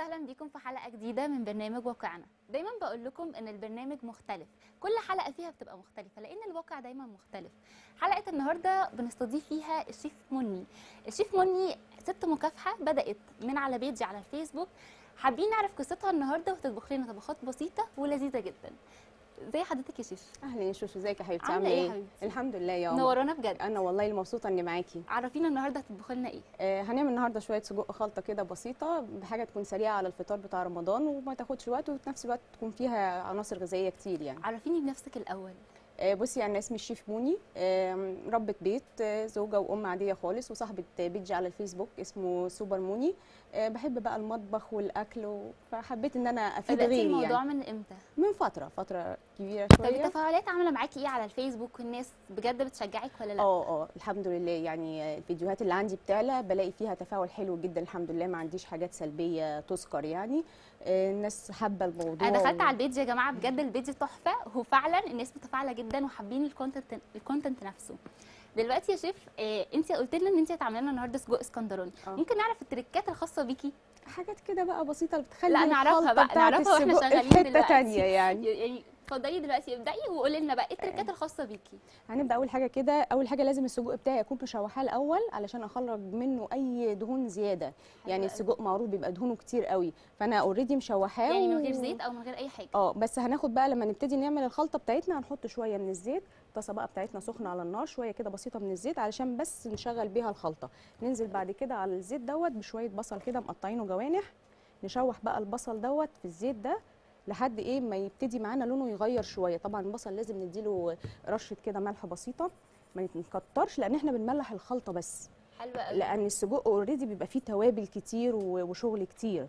وسهلا بيكم في حلقه جديده من برنامج واقعنا دايما بقول لكم ان البرنامج مختلف كل حلقه فيها بتبقى مختلفه لان الواقع دايما مختلف حلقه النهارده بنستضيف فيها الشيف مني الشيف مني ست مكافحه بدات من على بيجي على الفيسبوك حابين نعرف قصتها النهارده وتطبخ لنا طبخات بسيطه ولذيذه جدا زي حضرتك يا شيف اهلا يا شوشو ازيك يا حبيبتي عاملة عامله إيه يا ايه حبيبتي؟ الحمد لله يا قمر نورانا بجد انا والله المبسوطه اني معاكي عرفينا النهارده هتطبخي لنا ايه آه هنعمل النهارده شويه سجق خلطه كده بسيطه بحاجه تكون سريعه على الفطار بتاع رمضان وما تاخدش وقت وفي نفس الوقت تكون فيها عناصر غذائيه كتير يعني عرفيني بنفسك الاول آه بصي انا اسمي الشيف موني آه ربة بيت آه زوجه وام عاديه خالص وصاحبه بيج على الفيسبوك اسمه سوبر موني آه بحب بقى المطبخ والاكل و- فحبيت ان انا افيد بداتي غيري الموضوع يعني من امتى من فتره فتره كبيره طب شويه التفاعلات عامله معاكي ايه على الفيسبوك والناس بجد بتشجعك ولا لا اه اه الحمد لله يعني الفيديوهات اللي عندي بتعلى بلاقي فيها تفاعل حلو جدا الحمد لله ما عنديش حاجات سلبيه تذكر يعني آه، الناس حابه الموضوع انا دخلت و- على البيج يا جماعه بجد البيج تحفه وفعلا الناس متفاعله جدا وحابين الكونتنت الكونتنت نفسه دلوقتي يا شيف آه انت قلت لنا ان انت هتعملي لنا النهارده سجق اسكندراني آه. ممكن نعرف التريكات الخاصه بيكي حاجات كده بقى بسيطه اللي بتخلي لا، نعرفها الخلطة بقى، بتاعت نعرفها وإحنا السجق شغالين في حته دلوقتي. تانية يعني يعني اتفضلي دلوقتي ابدأي وقولي لنا بقى ايه التريكات الخاصه بيكي هنبدا اول حاجه كده اول حاجه لازم السجق بتاعي اكون مشوحاه الاول علشان اخرج منه اي دهون زياده يعني أوي. السجق معروف بيبقى دهونه كتير قوي فانا اوريدي مشوحاه يعني من و- غير زيت او من غير اي حاجه اه بس هناخد بقى لما نبتدي نعمل الخلطه بتاعتنا هنحط شويه من الزيت الطاسه بقى بتاعتنا سخنه على النار شويه كده بسيطه من الزيت علشان بس نشغل بيها الخلطه ننزل بعد كده على الزيت دوت بشويه بصل كده مقطعينه جوانح نشوح بقى البصل دوت في الزيت ده لحد ايه ما يبتدي معانا لونه يغير شويه طبعا البصل لازم نديله رشه كده ملح بسيطه ما نكترش لان احنا بنملح الخلطه بس حلوه قوي لان السجق اوريدي بيبقى فيه توابل كتير و- وشغل كتير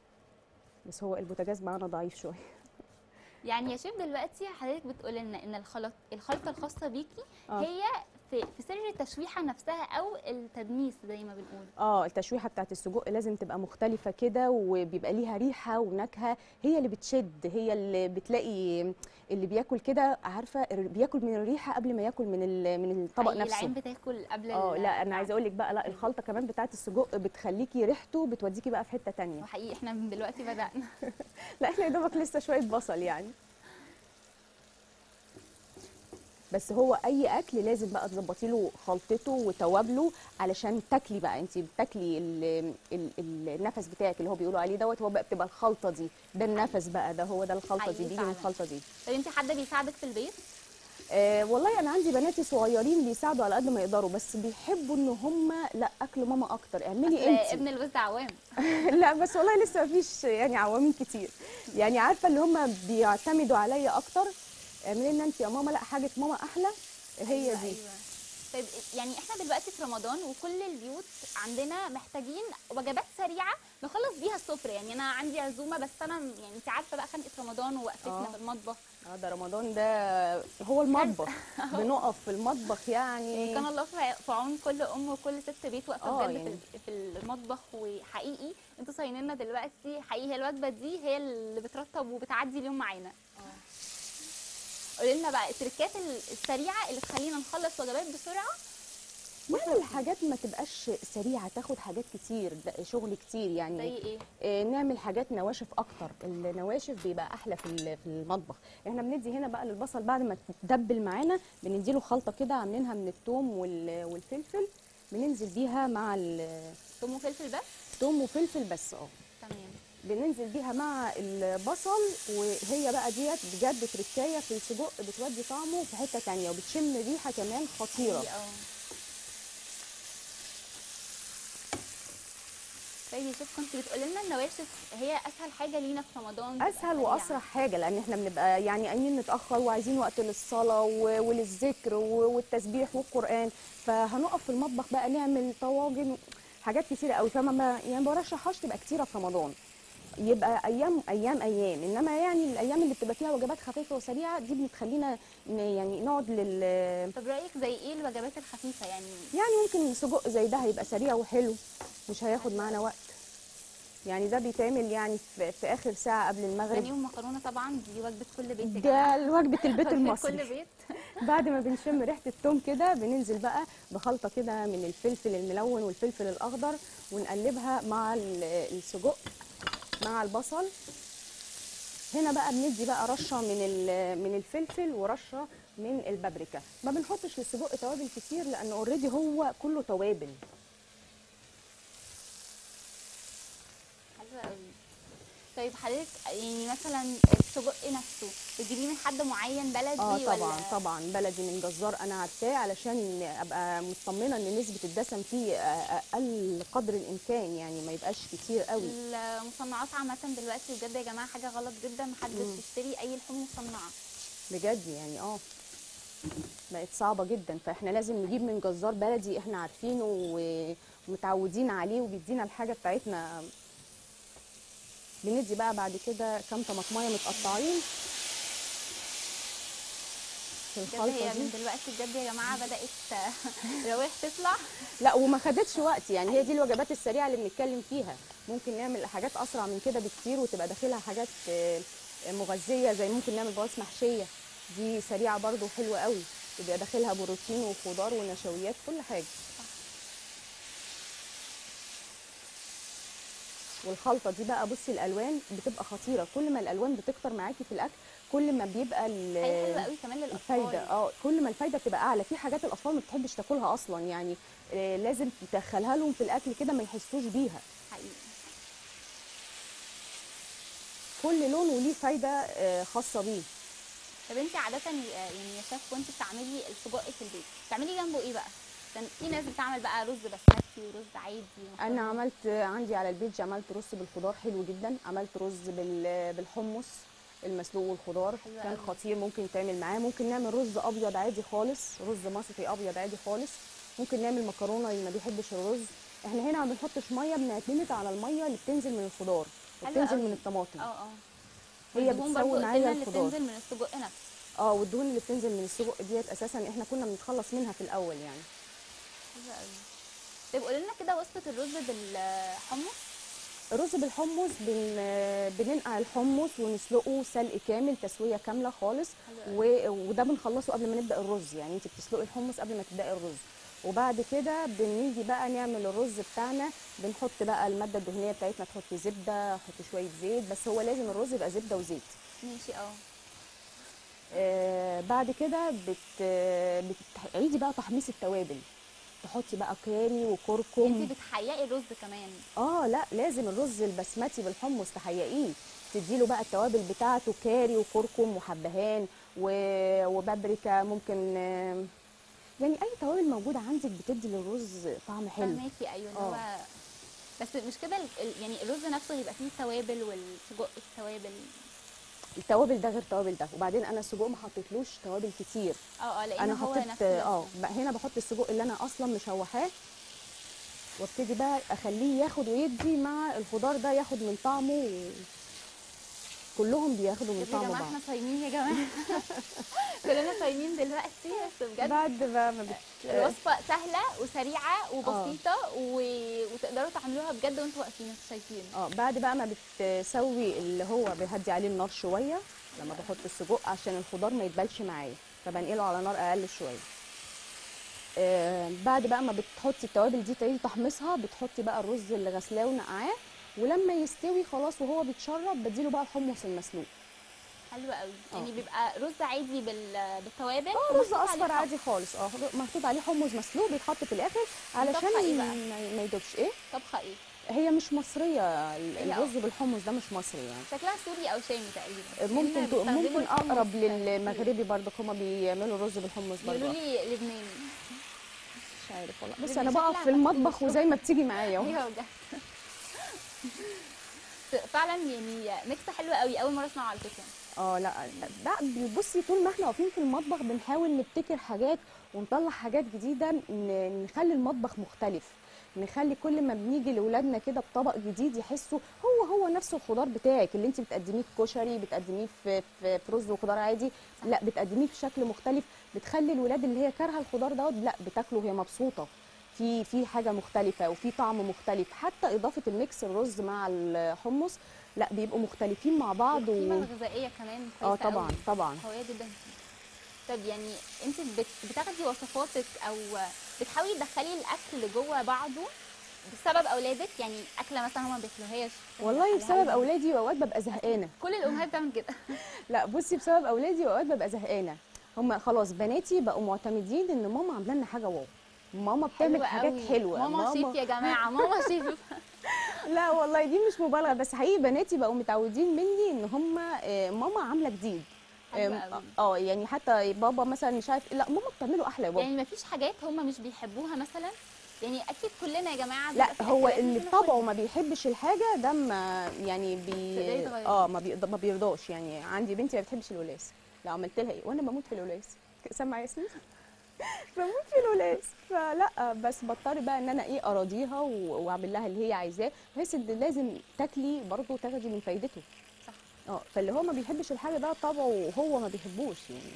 بس هو البوتاجاز معانا ضعيف شويه يعني يا شيف دلوقتي حضرتك بتقول لنا ان الخلط الخلطه الخاصه بيكي آه. هي في, في سر التشويحه نفسها او التدميس زي ما بنقول اه التشويحه بتاعت السجق لازم تبقى مختلفه كده وبيبقى ليها ريحه ونكهه هي اللي بتشد هي اللي بتلاقي اللي بياكل كده عارفه الر- بياكل من الريحه قبل ما ياكل من ال- من الطبق حقيقي العين نفسه بتاكل قبل اه ال- لا انا عايزه اقول لك بقى لا الخلطه كمان بتاعت السجق بتخليكي ريحته بتوديكي بقى في حته تانية وحقيقي احنا من دلوقتي بدانا لا احنا يا دوبك لسه شويه بصل يعني بس هو اي اكل لازم بقى تظبطي له خلطته وتوابله علشان تاكلي بقى انت بتاكلي ال- ال- ال- النفس بتاعك اللي هو بيقولوا عليه دوت هو بقى بتبقى الخلطه دي ده النفس بقى ده هو ده الخلطه حقيقي دي بيجي فعلا. من الخلطه دي طب انت حد بيساعدك في البيت آه والله انا عندي بناتي صغيرين بيساعدوا على قد ما يقدروا بس بيحبوا ان هم لا اكل ماما اكتر اعملي أصل انت ابن الوز عوام لا بس والله لسه مفيش يعني عوامل كتير يعني عارفه اللي هم بيعتمدوا عليا اكتر اعملي لنا انت يا ماما لا حاجه ماما احلى هي أيوة، دي أيوة. طيب يعني احنا دلوقتي في رمضان وكل البيوت عندنا محتاجين وجبات سريعه نخلص بيها السفره يعني انا عندي عزومه بس انا يعني انت عارفه بقى خنقه رمضان ووقفتنا آه. في المطبخ اه ده رمضان ده هو المطبخ بنقف في المطبخ يعني كان الله في في عون كل ام وكل ست بيت واقفه آه، بجد يعني. في في المطبخ وحقيقي انتوا صاينين لنا دلوقتي حقيقي هي الوجبه دي هي اللي بترطب وبتعدي اليوم معانا قولي لنا بقى التركات السريعه اللي تخلينا نخلص وجبات بسرعه نعمل حاجات ما تبقاش سريعه تاخد حاجات كتير ده شغل كتير يعني زي ايه آه، نعمل حاجات نواشف اكتر النواشف بيبقى احلى في ال- في المطبخ احنا بندي هنا بقى للبصل بعد ما تدبل معانا بنديله خلطه كده عاملينها من الثوم وال- والفلفل بننزل بيها مع ال- ثوم وفلفل بس ثوم وفلفل بس اه تمام بننزل بيها مع البصل وهي بقى ديت بجد تركايه في السجق بتودي طعمه في حته تانية وبتشم ريحه كمان خطيره حقيقي، اه طيب يا شيف كنت بتقولي لنا النواشف هي اسهل حاجه لينا في رمضان تبقى اسهل سريعة. واسرع حاجه لان احنا بنبقى يعني قايمين متاخر وعايزين وقت للصلاه و- وللذكر و- والتسبيح والقران فهنقف في المطبخ بقى نعمل طواجن حاجات كتيره قوي فما ما يعني ما برشحهاش تبقى كتيره في رمضان يبقى ايام ايام ايام انما يعني الايام اللي بتبقى فيها وجبات خفيفه وسريعه دي بتخلينا ن- يعني نقعد لل طب رايك زي ايه الوجبات الخفيفه يعني يعني ممكن سجق زي ده هيبقى سريع وحلو مش هياخد معانا وقت يعني ده بيتعمل يعني في, في اخر ساعه قبل المغرب بانيه ومكرونه طبعا دي وجبه كل بيت يا جماعه ده وجبه البيت وجبة المصري كل بيت بعد ما بنشم ريحه التوم كده بننزل بقى بخلطه كده من الفلفل الملون والفلفل الاخضر ونقلبها مع ال- السجق مع البصل هنا بقى بندي بقى رشه من ال- من الفلفل ورشه من البابريكا ما بنحطش للسجق توابل كتير لان اوريدي هو كله توابل حلوة قوي طيب حضرتك يعني مثلا السجق نفسه بتجيبيه من حد معين بلدي اه ولا طبعا طبعا بلدي من جزار انا عارفاه علشان ابقى مطمنه ان نسبه الدسم فيه اقل قدر الامكان يعني ما يبقاش كتير قوي المصنعات عامة دلوقتي بجد يا جماعة حاجة غلط جدا محدش مم. يشتري أي لحوم مصنعة بجد يعني اه بقت صعبه جدا فاحنا لازم نجيب من جزار بلدي احنا عارفينه و- ومتعودين عليه وبيدينا الحاجه بتاعتنا بندي بقى بعد كده كام طماطمايه متقطعين في بجد الخلطه هي دي من دلوقتي بجد يا جماعة بدأت روايح تطلع لا وما خدتش وقت يعني هي دي الوجبات السريعه اللي بنتكلم فيها ممكن نعمل حاجات اسرع من كده بكتير وتبقى داخلها حاجات آه، مغذيه زي ممكن نعمل بطاطس محشيه دي سريعه برضو وحلوه قوي يبقى داخلها بروتين وخضار ونشويات كل حاجه والخلطه دي بقى بصي الالوان بتبقى خطيره كل ما الالوان بتكتر معاكي في الاكل كل ما بيبقى ال- حاجة حلوة قوي كمان للأطفال الفايده اه كل ما الفايده بتبقى اعلى في حاجات الاطفال ما بتحبش تاكلها اصلا يعني آه لازم تدخلها لهم في الاكل كده ما يحسوش بيها حقيقي كل لون وليه فايده آه خاصه بيه طب انت عادة آه، يعني يا شيف كنت بتعملي السجق في البيت بتعملي جنبه ايه بقى؟ عشان في ناس بتعمل بقى رز بسمتي ورز عادي انا ومكرونة. عملت عندي على البيج عملت رز بالخضار حلو جدا عملت رز بال- بالحمص المسلوق والخضار حلو كان قوي. خطير ممكن يتعمل معاه ممكن نعمل رز ابيض عادي خالص رز مصري ابيض عادي خالص ممكن نعمل مكرونه اللي ما بيحبش الرز احنا هنا ما بنحطش ميه بنعتمد على الميه اللي بتنزل من الخضار حلو وبتنزل قوي. من الطماطم اه اه هي والدهون برضو بتسوي قلنا معايا اللي الخضار بتنزل من السجق نفسه اه والدهون اللي بتنزل من السجق ديت اساسا احنا كنا بنتخلص منها في الاول يعني حلو قوي طيب قولي لنا كده وصفة الرز بالحمص الرز بالحمص بن... بننقع الحمص ونسلقه سلق كامل تسويه كامله خالص حلو قوي. و... وده بنخلصه قبل ما نبدا الرز يعني انت بتسلقي الحمص قبل ما تبداي الرز وبعد كده بنيجي بقى نعمل الرز بتاعنا بنحط بقى الماده الدهنيه بتاعتنا تحطي زبده حطي شويه زيت بس هو لازم الرز يبقى زبده وزيت ماشي اه آه بعد كده بت... بتعيدي بقى تحميص التوابل تحطي بقى كاري وكركم انت بتحيقي الرز كمان اه لا لازم الرز البسمتي بالحمص تحيقيه تديله بقى التوابل بتاعته كاري وكركم وحبهان و- وبابريكا ممكن آه، يعني اي توابل موجوده عندك بتدي للرز طعم حلو فهماكي ايوه اللي آه. هو بس مش كده ال- ال- يعني الرز نفسه يبقى فيه توابل والسجق فيه توابل التوابل ده غير توابل ده وبعدين انا السجق ما حطيتلوش توابل كتير اه اه لان انا هو حطيت نفسه اه بقى هنا بحط السجق اللي انا اصلا مشوحاه وابتدي بقى اخليه ياخد ويدي مع الخضار ده ياخد من طعمه و... كلهم بياخدوا من يا طعم جماعه بعض احنا صايمين يا جماعه كلنا صايمين دلوقتي بس بجد بعد ما ما بت... الوصفه سهله وسريعه وبسيطه و... وتقدروا تعملوها بجد وانتوا واقفين انتوا شايفين اه بعد بقى ما بتسوي اللي هو بهدي عليه النار شويه لما بحط السجق عشان الخضار ما يتبلش معايا فبنقله على نار اقل شويه آه بعد بقى ما بتحطي التوابل دي تعيدي تحمصها بتحطي بقى الرز اللي غسلاه ونقعاه ولما يستوي خلاص وهو بيتشرب بديله بقى الحمص المسلوق حلو قوي آه. يعني بيبقى رز عادي بال... بالتوابل اه رز ومحطوط عليه اصفر حمص. عادي خالص اه محطوط عليه حمص مسلوق بيتحط في الاخر علشان طبخة إيه بقى؟ ما ما يدوبش ايه طبخه ايه هي مش مصريه ال- هي الرز بالحمص ده مش مصري يعني شكلها سوري او شامي تقريبا ممكن لأن تو- بيستخدموا ممكن الحمص اقرب كتير. للمغربي برضه هما بيعملوا رز بالحمص بيقولوا برضه لي لبناني مش عارف والله اللي بص انا بيشكلها بقف في المطبخ مفتوح. وزي ما بتيجي معايا اهو ايوه بجد فعلا يعني ميكس حلو قوي اول مره اسمعه على فكره اه لا لا بصي طول ما احنا واقفين في المطبخ بنحاول نبتكر حاجات ونطلع حاجات جديده ن- نخلي المطبخ مختلف نخلي كل ما بنيجي لاولادنا كده بطبق جديد يحسوا هو هو نفس الخضار بتاعك اللي انت بتقدميه في كشري بتقدميه في في, في رز وخضار عادي لا بتقدميه في شكل مختلف بتخلي الولاد اللي هي كارهه الخضار دوت لا بتاكله وهي مبسوطه في في حاجه مختلفه وفي طعم مختلف حتى اضافه الميكس الرز مع الحمص لا بيبقوا مختلفين مع بعض القيمه و... الغذائيه كمان اه كويسه طبعا قوي. طبعا قويه جدا طب يعني انت بت- بتاخدي وصفاتك او بتحاولي تدخلي الاكل جوه بعضه بسبب اولادك يعني اكله مثلا هم ما بياكلوهاش والله عليها بسبب أي- اولادي واوقات ببقى زهقانه كل الامهات بتعمل كده لا بصي بسبب اولادي واوقات ببقى زهقانه هم خلاص بناتي بقوا معتمدين ان ماما عامله لنا حاجه واو ماما بتعمل حلوة حاجات قوي. حلوه ماما شيف يا جماعه ماما شيف لا والله دي مش مبالغه بس حقيقي بناتي بقوا متعودين مني ان هم آه، ماما عامله جديد حلوة آم، قوي. اه يعني حتى بابا مثلا مش عارف إيه، لا ماما بتعمله احلى يا بابا يعني مفيش حاجات هم مش بيحبوها مثلا يعني اكيد كلنا يا جماعه لا بيبقى في هو أكلات اللي بناكلها بطبعه ما بيحبش الحاجه ده ما يعني بي تقدري تغيريه. اه ما بيقدر ما بيرضاش يعني عندي بنتي ما بتحبش الولاس لو عملت لها ايه وانا بموت في الولاس سامعه ياسمين بموت في الولاس فلا بس بضطر بقى ان انا ايه اراضيها و- واعمل لها اللي هي عايزاه بحيث ان لازم تاكلي برضه تاخدي من فايدته صح. اه فاللي هو ما بيحبش الحاجه ده طبعه هو ما بيحبوش يعني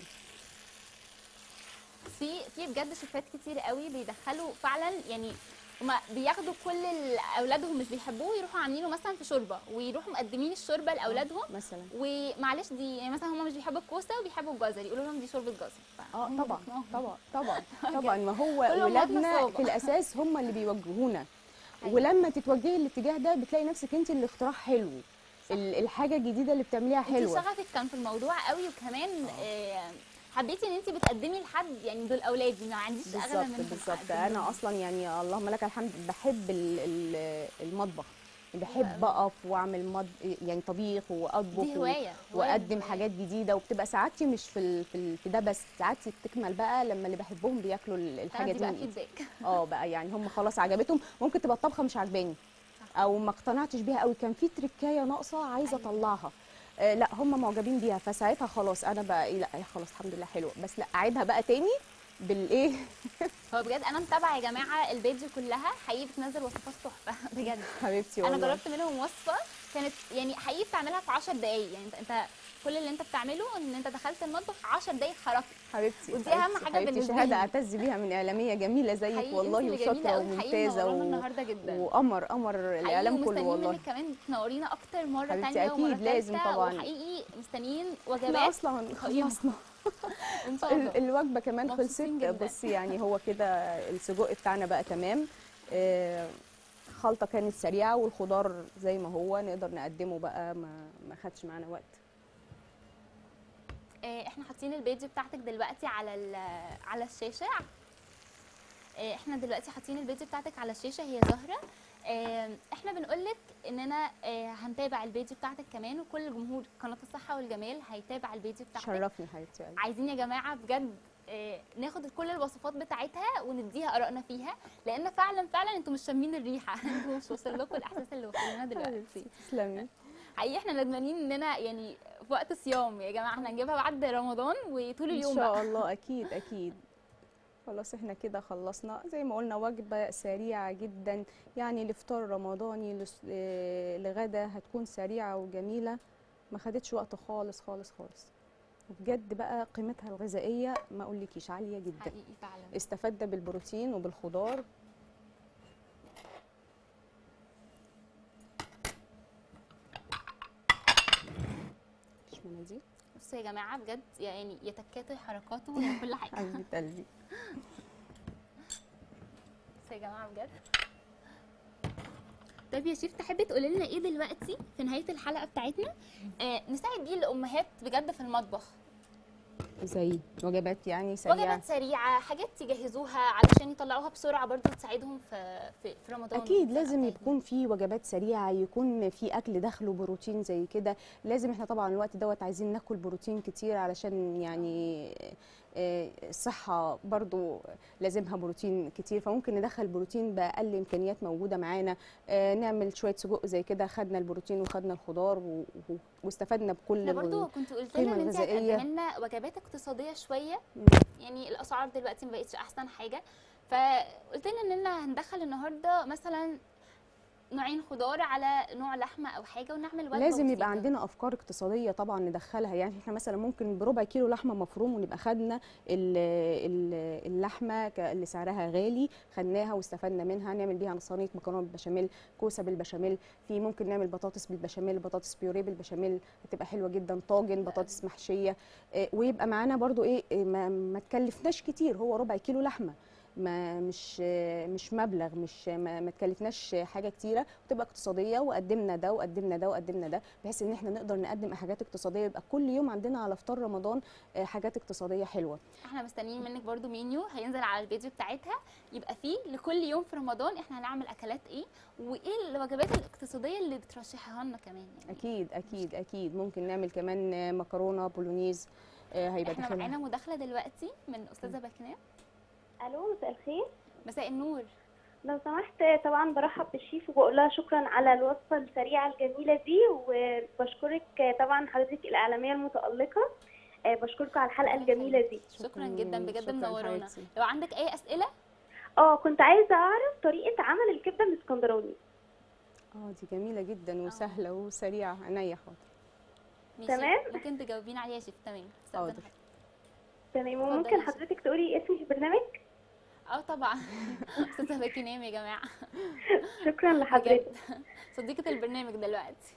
في في بجد شيفات كتير قوي بيدخلوا فعلا يعني هما بياخدوا كل اللي اولادهم مش بيحبوه يروحوا عاملينه مثلا في شوربه ويروحوا مقدمين الشوربه لاولادهم مثلا ومعلش دي يعني مثلا هم مش بيحبوا الكوسه وبيحبوا الجزر يقولوا لهم دي شوربه جزر اه فهم طبعا بيسمعوهم. طبعا طبعا طبعا ما هو كل أمهاتنا ولادنا صعبة. في الاساس هم اللي بيوجهونا أيوة. ولما تتوجهي الاتجاه ده بتلاقي نفسك انت اللي اختراع حلو ال- الحاجه الجديده اللي بتعمليها انت حلوه شغفك كان في الموضوع قوي وكمان آه، حبيتي ان انت بتقدمي لحد يعني دول اولادي ما عنديش اغلى بالظبط منهم بالظبط أقدم انا لهم. اصلا يعني اللهم لك الحمد بحب ال- ال- المطبخ حلوة بحب أوي. اقف واعمل مض... يعني طبيخ واطبخ دي و- هوايه هواية واقدم من حاجات جديده وبتبقى سعادتي مش في ال... في, ال... في ده بس سعادتي بتكمل بقى لما اللي بحبهم بياكلوا ال- الحاجه الحاجه دي بقى من إيدي. فيدباك اه بقى يعني هم خلاص عجبتهم ممكن تبقى الطبخه مش عجباني او ما اقتنعتش بيها قوي كان في تركايه ناقصه عايزه أيوة. اطلعها آه لا هم معجبين بيها فساعتها خلاص انا بقى إيه لا إيه خلاص الحمد لله حلوه بس لا اعيدها بقى تاني بالايه هو بجد انا متابعه يا جماعه البيج كلها حقيقي بتنزل وصفات تحفه بجد حبيبتي انا والله جربت منهم وصفه كانت يعني حقيقي بتعملها في 10 دقايق يعني انت انت كل اللي انت بتعمله ان انت دخلت المطبخ 10 دقايق خرجت حبيبتي ودي أهم حبيبتي، حاجة حبيبتي بالنسبة شهاده لي. اعتز بيها من اعلاميه جميله زيك حقيقي والله انت اللي جميله وشاطره قوي حقيقي وممتازه منورانا و... النهارده جدا وقمر قمر الاعلام كله ومستنيين والله منك كمان تنورينا اكتر مره حبيبتي تانية أكيد، ومره لازم تالتة، طبعاً. وحقيقي مستنيين احنا وجبات اصلا قيمة. خلصنا ان شاء الله ال- الوجبه كمان خلصت مبسوطين جدا. بصي يعني هو كده السجق بتاعنا بقى تمام آه، خلطه كانت سريعه والخضار زي ما هو نقدر نقدمه بقى ما ما خدش معانا وقت آه، احنا حاطين البيج بتاعتك دلوقتي على ال- على الشاشه آه، احنا دلوقتي حاطين البيج بتاعتك على الشاشه هي زهره آه، احنا بنقول لك اننا آه، هنتابع البيج بتاعتك كمان وكل جمهور قناه الصحه والجمال هيتابع البيج بتاعتك شرفني حبيبتي قلبي. عايزين يا جماعه بجد آه، ناخد كل الوصفات بتاعتها ونديها ارائنا فيها لان فعلا فعلا انتوا مش شامين الريحه انتوا مش واصل لكم الاحساس اللي وصل لنا دلوقتي حبيبتي تسلمي حقيقي احنا ندمانين اننا يعني في وقت صيام يا جماعه احنا هنجيبها بعد رمضان وطول ان اليوم شاء بقى الله اكيد اكيد خلاص احنا كده خلصنا زي ما قلنا وجبه سريعه جدا يعني لفطار رمضاني لس- آه، لغدا هتكون سريعه وجميله ما خدتش وقت خالص خالص خالص وبجد بقى قيمتها الغذائيه ما اقولكيش عاليه جدا حقيقي فعلا استفدنا بالبروتين وبالخضار مفيش مناديل بصوا يا جماعه بجد يعني يا تكاته يا حركاته يا كل حاجه حبيبه قلبي بصوا يا جماعه بجد طيب يا شيف تحبي تقولي لنا ايه دلوقتي في نهايه الحلقه بتاعتنا آه نساعد بيه الامهات بجد في المطبخ زي وجبات يعني سريعه وجبات سريعه حاجات تجهزوها علشان يطلعوها بسرعه برضو تساعدهم في في, في رمضان اكيد في لازم الأكل. يكون في وجبات سريعه يكون في اكل داخله بروتين زي كده لازم احنا طبعا الوقت دوت عايزين ناكل بروتين كتير علشان يعني آه، الصحه برضو لازمها بروتين كتير فممكن ندخل بروتين باقل امكانيات موجوده معانا آه، نعمل شويه سجق زي كده خدنا البروتين وخدنا الخضار و- و- واستفدنا بكل احنا برضو ال- كنت قلت القيمة لنا ان انت الغذائية. هتقدمي لنا وجبات اقتصاديه شويه مم. يعني الاسعار دلوقتي ما بقتش احسن حاجه فقلت لنا اننا هندخل النهارده مثلا نوعين خضار على نوع لحمه او حاجه ونعمل وجبه لازم يبقى بسيطة. عندنا افكار اقتصاديه طبعا ندخلها يعني احنا مثلا ممكن بربع كيلو لحمه مفروم ونبقى خدنا ال- ال- اللحمه ك- اللي سعرها غالي خدناها واستفدنا منها نعمل بيها صينيه مكرونه بالبشاميل كوسه بالبشاميل في ممكن نعمل بطاطس بالبشاميل بطاطس بيوريه بالبشاميل هتبقى حلوه جدا طاجن بطاطس محشيه آه، ويبقى معانا برضو ايه آه، ما, ما تكلفناش كتير هو ربع كيلو لحمه ما مش مش مبلغ مش ما, ما تكلفناش حاجه كتيره وتبقى اقتصاديه وقدمنا ده وقدمنا ده وقدمنا ده بحيث ان احنا نقدر نقدم حاجات اقتصاديه يبقى كل يوم عندنا على فطار رمضان آه، حاجات اقتصاديه حلوه احنا مستنيين منك برضو مينيو هينزل على الفيديو بتاعتها يبقى فيه لكل يوم في رمضان احنا هنعمل اكلات ايه وايه الوجبات الاقتصاديه اللي بترشحها لنا كمان يعني اكيد اكيد اكيد ممكن نعمل كمان آه، مكرونه بولونيز آه، هيبقى احنا داخلها معانا مداخله دلوقتي من استاذه بكنام الو مساء الخير مساء النور لو سمحت طبعا برحب بالشيف وبقول لها شكرا على الوصفه السريعه الجميله دي وبشكرك طبعا حضرتك الاعلاميه المتالقه آه، بشكركم على الحلقه الجميله دي شكرا جدا بجد شكراً منورانا حبيبتي. لو عندك اي اسئله اه كنت عايزه اعرف طريقه عمل الكبده الاسكندراني اه دي جميله جدا وسهله وسريعه عينيا حاضر ماشي. تمام. ممكن تجاوبينا عليها يا شيف تمام استأذن حاضر. حضرتك. تمام اتفضلي وممكن يا شيخ. حضرتك تقولي اسمي في البرنامج اه طبعا استاذه بكنام يا جماعه شكرا لحضرتك بجد صديقه البرنامج دلوقتي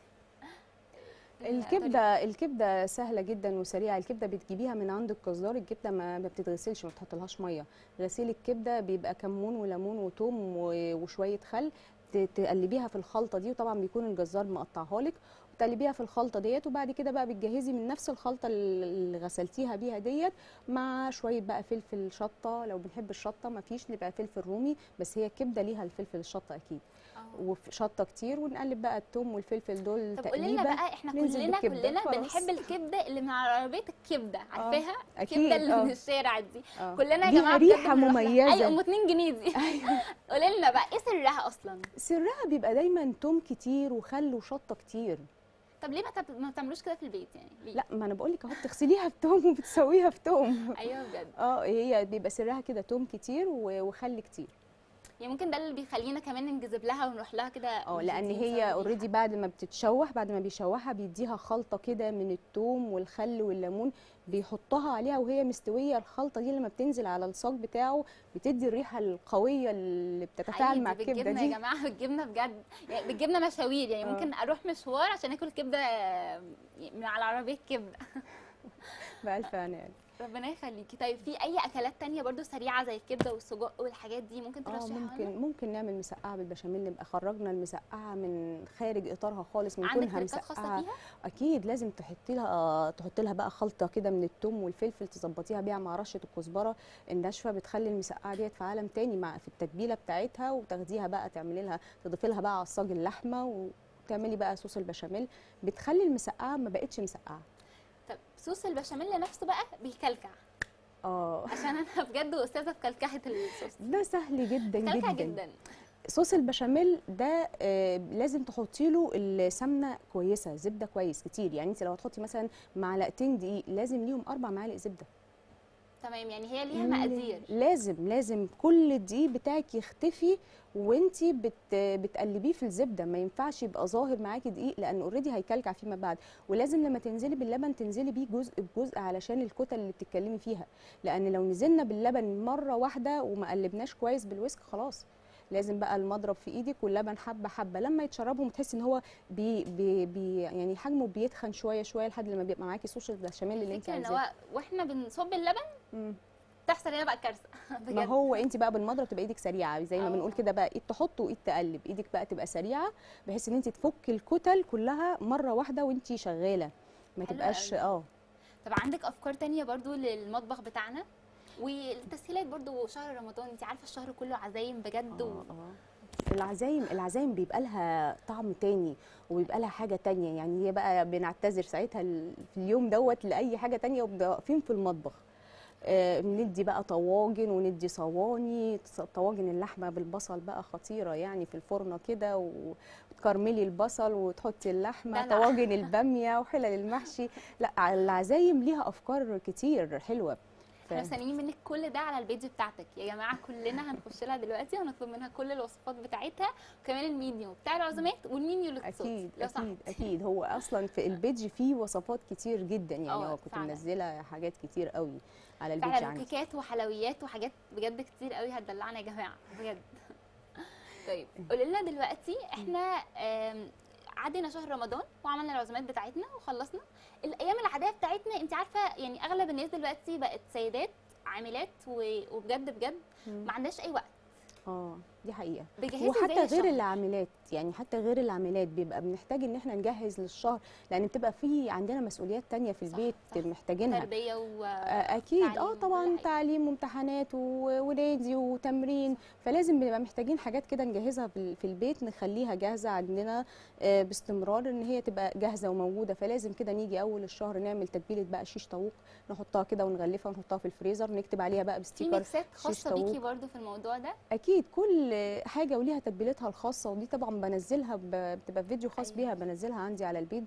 الكبده الكبده سهله جدا وسريعه الكبده بتجيبيها من عند الجزار الكبده ما ما بتتغسلش ما بتحطلهاش ميه غسيل الكبده بيبقى كمون وليمون وتوم و- وشويه خل ت- تقلبيها في الخلطه دي وطبعا بيكون الجزار مقطعها لك وتقلبيها في الخلطه ديت وبعد كده بقى بتجهزي من نفس الخلطه اللي غسلتيها بيها ديت مع شويه بقى فلفل شطه لو بنحب الشطه ما فيش نبقى فلفل رومي بس هي الكبده ليها الفلفل الشطه اكيد آه. وشطه كتير ونقلب بقى التوم والفلفل دول طب قولي لنا تقليبه بقى احنا ننزل كلنا بالكبدة. كلنا خلاص. بنحب الكبده اللي من على عربيه الكبده عارفاها أكيد، الكبده اللي آه. من الشارع دي آه. كلنا يا ليها جماعه بجد ريحة بنروح لها. مميزة. ايوه ام 2 جنيه دي قولي لنا بقى ايه سرها اصلا سرها بيبقى دايما توم كتير وخل وشطه كتير طب ليه ما تب- ما بتعملوش كده في البيت يعني ليه؟ لا ما انا بقول لك اهو بتغسليها بتوم وبتسويها في توم ايوه بجد اه هي بيبقى سرها كده توم كتير و- وخل كتير يعني ممكن ده اللي بيخلينا كمان ننجذب لها ونروح لها كده اه لان نسوي هي بيها. اوريدي بعد ما بتتشوح بعد ما بيشوحها بيديها خلطه كده من التوم والخل والليمون بيحطها عليها وهي مستويه الخلطه دي لما بتنزل على الصاج بتاعه بتدي الريحه القويه اللي بتتفاعل حقيقي مع دي الكبده بالجبنه يا دي جماعه بالجبنه بجد يعني بالجبنه مشاوير يعني آه. ممكن اروح مشوار عشان اكل كبده من على عربيه كبده بألف عناء ربنا يخليكي طيب في اي اكلات تانية برضو سريعه زي الكبده والسجق والحاجات دي ممكن اه ترشحها لنا؟ ممكن ممكن نعمل مسقعه بالبشاميل نبقى خرجنا المسقعه من خارج اطارها خالص من عندك كونها تركات خاصه مسقعه فيها اكيد لازم تحطي لها تحطي لها بقى خلطه كده من الثوم والفلفل تظبطيها بيها مع رشه الكزبره الناشفه بتخلي المسقعه ديت في عالم تاني مع في التتبيله بتاعتها وتاخديها بقى تعملي لها تضيفي لها بقى عصاج اللحمه وتعملي بقى صوص البشاميل بتخلي المسقعه ما بقتش مسقعه طب صوص البشاميل نفسه بقى بيكلكع اه عشان انا بجد استاذه في كلكعه الصوص ده سهل جدا كلكع جدا, جدا صوص البشاميل ده آه، لازم تحطي له السمنه كويسه زبده كويس كتير يعني انت لو هتحطي مثلا معلقتين دقيق لازم ليهم اربع معالق زبده تمام يعني هي ليها مقادير لازم لازم كل الدقيق بتاعك يختفي وانت بت بتقلبيه في الزبده ما ينفعش يبقى ظاهر معاكي دقيق لان اوريدي هيكلكع فيما بعد ولازم لما تنزلي باللبن تنزلي بيه جزء بجزء علشان الكتل اللي بتتكلمي فيها لان لو نزلنا باللبن مره واحده وما قلبناش كويس بالويسك خلاص لازم بقى المضرب في ايدك واللبن حبه حبه لما يتشربهم تحسي ان هو بي بي بي يعني حجمه بيتخن شويه شويه لحد لما بيبقى معاكي صوص البشاميل اللي انت الفكره ان عايزاه هو واحنا بنصب اللبن مم. تحصل هنا بقى كارثه ما بجد هو انت بقى بالمضرب تبقى ايدك سريعه زي ما اه. بنقول كده بقى ايد تحط وايد تقلب ايدك بقى تبقى سريعه بحيث ان انت تفك الكتل كلها مره واحده وانت شغاله ما حلو تبقاش قوي. اه طب عندك افكار تانية برضو للمطبخ بتاعنا والتسهيلات برضو شهر رمضان انت عارفه الشهر كله عزايم بجد و... آه، آه. العزايم العزايم بيبقى لها طعم تاني وبيبقى لها حاجه تانية يعني هي بقى بنعتذر ساعتها ال- في اليوم دوت لاي حاجه تانية وبنبقى واقفين في المطبخ آه، ندي بقى طواجن وندي صواني ص- طواجن اللحمه بالبصل بقى خطيره يعني في الفرن كده و- وتكرملي البصل وتحطي اللحمه دلع. طواجن الباميه وحلل المحشي لا العزايم ليها افكار كتير حلوه ف- احنا مستنيين منك كل ده على البيج بتاعتك يا جماعه كلنا هنخش لها دلوقتي وهنطلب منها كل الوصفات بتاعتها وكمان المينيو بتاع العزومات والمينيو الاقتصادي اكيد لو سمحت. اكيد اكيد هو اصلا في البيج فيه وصفات كتير جدا يعني اه، هو كنت فعلا. منزله حاجات كتير قوي على البيج فعلا عندي وكيكات وحلويات وحاجات بجد كتير قوي هتدلعنا يا جماعه بجد طيب قولي لنا دلوقتي احنا آم، عدينا شهر رمضان وعملنا العزومات بتاعتنا وخلصنا الايام العاديه بتاعتنا انت عارفه يعني اغلب الناس دلوقتي بقت سيدات عاملات و- وبجد بجد مم. ما عندناش اي وقت اه دي حقيقه بجهزي وحتى زي غير الشهر. العاملات يعني حتى غير العاملات بيبقى بنحتاج ان احنا نجهز للشهر لان بتبقى في عندنا مسؤوليات تانية في صح، البيت صح. محتاجينها تربيه و آه، اكيد تعليم اه وكل طبعا حاجة. تعليم وامتحانات و- ونادي وتمرين فلازم بنبقى محتاجين حاجات كده نجهزها في ال- في البيت نخليها جاهزه عندنا آه، باستمرار ان هي تبقى جاهزه وموجوده فلازم كده نيجي اول الشهر نعمل تتبيله بقى شيش طاووق نحطها كده ونغلفها ونحطها في الفريزر نكتب عليها بقى في بستيكر ميكسات شيش خاصه طاووق. بيكي برضو في الموضوع ده اكيد كل حاجه وليها تتبيلتها الخاصه ودي طبعا بنزلها ب- بتبقى في فيديو خاص أيوة. بيها بنزلها عندي على البيج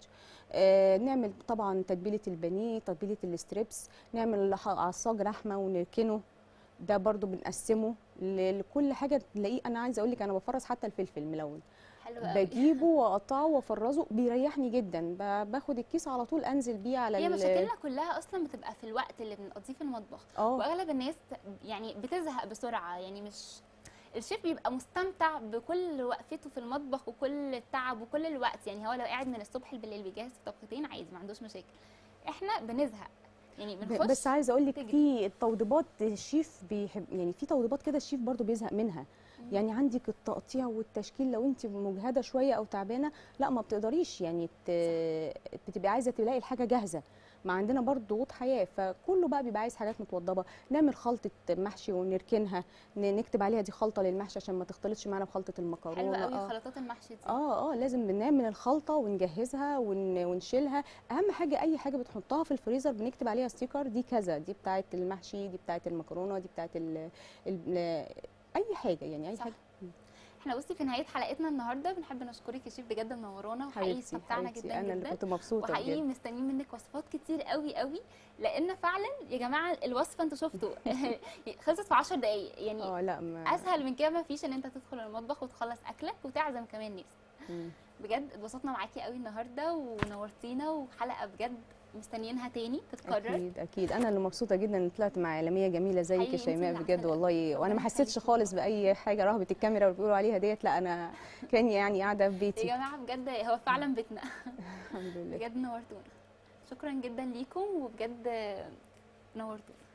آه نعمل طبعا تتبيله البانيه تتبيله الستريبس نعمل لح- عصاج لحمه ونركنه ده برضو بنقسمه ل- لكل حاجه تلاقيه انا عايزه اقول لك انا بفرز حتى الفلفل ملون حلو قوي بجيبه واقطعه وافرزه بيريحني جدا ب- باخد الكيس على طول انزل بيه على هي ال- مشاكلنا كلها اصلا بتبقى في الوقت اللي بنقضيه في المطبخ اه واغلب الناس يعني بتزهق بسرعه يعني مش الشيف بيبقى مستمتع بكل وقفته في المطبخ وكل التعب وكل الوقت يعني هو لو قاعد من الصبح بالليل بيجهز في طبختين عادي ما عندوش مشاكل احنا بنزهق يعني ب- بنخش بس عايزه اقول لك تجري. في التوضيبات الشيف بيحب يعني في توضيبات كده الشيف برضو بيزهق منها مم. يعني عندك التقطيع والتشكيل لو انت مجهده شويه او تعبانه لا ما بتقدريش يعني ت... بتبقى عايزه تلاقي الحاجه جاهزه ما عندنا برضو ضغوط حياه فكله بقى بيبقى عايز حاجات متوضبه نعمل خلطه محشي ونركنها ن- نكتب عليها دي خلطه للمحشي عشان ما تختلطش معانا بخلطه المكرونه حلوه قوي آه. خلطات المحشي دي اه اه لازم بنعمل الخلطه ونجهزها ون... ونشيلها اهم حاجه اي حاجه بتحطها في الفريزر بنكتب عليها ستيكر دي كذا دي بتاعه المحشي دي بتاعه المكرونه دي بتاعه ال... ال... اي حاجه يعني اي صح. حاجه احنا بصي في نهايه حلقتنا النهارده بنحب نشكرك يا شيف بجد منورانا وحقيقي حبيبتي استمتعنا حبيبتي جدا انا اللي جدا كنت مبسوطه وحقيقي بجد مستنيين منك وصفات كتير قوي قوي لان فعلا يا جماعه الوصفه انتوا شفتوا خلصت في 10 دقائق يعني اه لا ما اسهل من كده ما فيش ان انت تدخل المطبخ وتخلص اكلك وتعزم كمان ناس مم. بجد اتبسطنا معاكي قوي النهارده ونورتينا وحلقه بجد مستنيينها تاني تتكرر اكيد اكيد انا اللي مبسوطه جدا ان طلعت مع اعلاميه جميله زيك حقيقي يا انت شيماء اللي بجد عسل. والله وانا ربنا ما حسيتش يخليكي. خالص باي حاجه رهبه الكاميرا اللي بيقولوا عليها ديت لا انا كاني يعني قاعده في يا بيتي جماعه بجد هو فعلا بيتنا الحمد لله بجد نورتونا شكرا جدا ليكم وبجد نورتونا